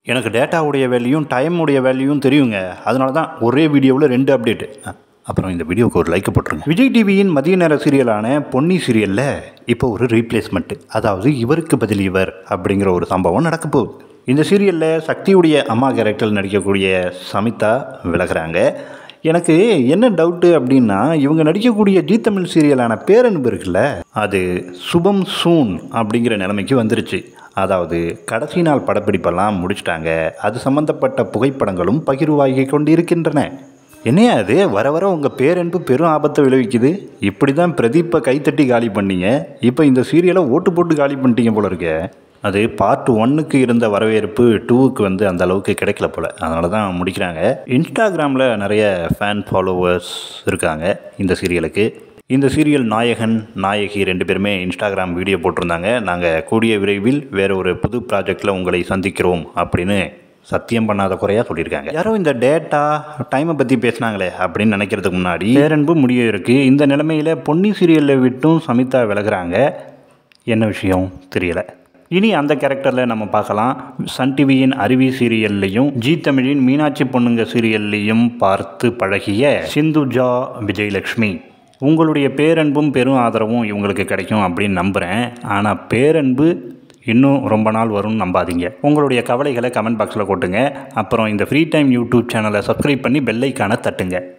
எனக்கு டேட்டாவுடைய வேல்யூயும் டைமுடைய வேல்யூயும் தெரியுங்க அதனால தான் ஒரே வீடியோவில் ரெண்டு அப்டேட்டு அப்புறம் இந்த வீடியோவுக்கு ஒரு லைக் போட்டுருங்க விஜய் டிவியின் மதிய நேர சீரியலான பொன்னி சீரியலில் இப்போ ஒரு ரீப்ளேஸ்மெண்ட்டு அதாவது இவருக்கு பதில் இவர் அப்படிங்கிற ஒரு சம்பவம் நடக்க போகுது இந்த சீரியலில் சக்தியுடைய அம்மா கேரக்டரில் நடிக்கக்கூடிய சமிதா விலகுறாங்க எனக்கு என்ன டவுட்டு அப்படின்னா இவங்க நடிக்கக்கூடிய ஜி தமிழ் சீரியலான பேரன்பு இருக்குல்ல அது சுபம் சூன் அப்படிங்கிற நிலைமைக்கு வந்துருச்சு அதாவது கடைசி நாள் படப்பிடிப்பெல்லாம் முடிச்சிட்டாங்க அது சம்பந்தப்பட்ட புகைப்படங்களும் பகிர்வாகி கொண்டு இருக்கின்றன என்னையா அது வர வர உங்கள் பேரன்பு பெரும் ஆபத்தை விளைவிக்குது இப்படி தான் பிரதீப்பை கைத்தட்டி காலி பண்ணீங்க இப்போ இந்த சீரியலை ஓட்டு போட்டு காலி பண்ணிட்டீங்க போல இருக்க அது பார்ட் ஒன்னுக்கு இருந்த வரவேற்பு டூவுக்கு வந்து அந்த அளவுக்கு கிடைக்கல போல் அதனால தான் முடிக்கிறாங்க இன்ஸ்டாகிராமில் நிறைய ஃபேன் ஃபாலோவர்ஸ் இருக்காங்க இந்த சீரியலுக்கு இந்த சீரியல் நாயகன் நாயகி ரெண்டு பேருமே இன்ஸ்டாகிராம் வீடியோ போட்டிருந்தாங்க நாங்கள் கூடிய விரைவில் வேற ஒரு புது ப்ராஜெக்டில் உங்களை சந்திக்கிறோம் அப்படின்னு சத்தியம் பண்ணாத குறையாக சொல்லியிருக்காங்க யாரோ இந்த டேட்டா டைமை பற்றி பேசினாங்களே அப்படின்னு நினைக்கிறதுக்கு முன்னாடி பேரன்பு முடிய இருக்குது இந்த நிலைமையில் பொன்னி சீரியலில் விட்டும் சமிதா விலகுறாங்க என்ன விஷயம் தெரியல இனி அந்த கேரக்டரில் நம்ம பார்க்கலாம் சன் டிவியின் அருவி சீரியல்லையும் ஜி தமிழின் மீனாட்சி பொண்ணுங்க சீரியல்லையும் பார்த்து பழகிய சிந்துஜா விஜயலக்ஷ்மி உங்களுடைய பேரன்பும் பெரும் ஆதரவும் இவங்களுக்கு கிடைக்கும் அப்படின்னு நம்புகிறேன் ஆனால் பேரன்பு இன்னும் ரொம்ப நாள் வரும்னு நம்பாதீங்க உங்களுடைய கவலைகளை கமெண்ட் பாக்ஸில் கொட்டுங்க அப்புறம் இந்த ஃப்ரீ டைம் யூடியூப் சேனலை சப்ஸ்கிரைப் பண்ணி பெல்லைக்கான தட்டுங்க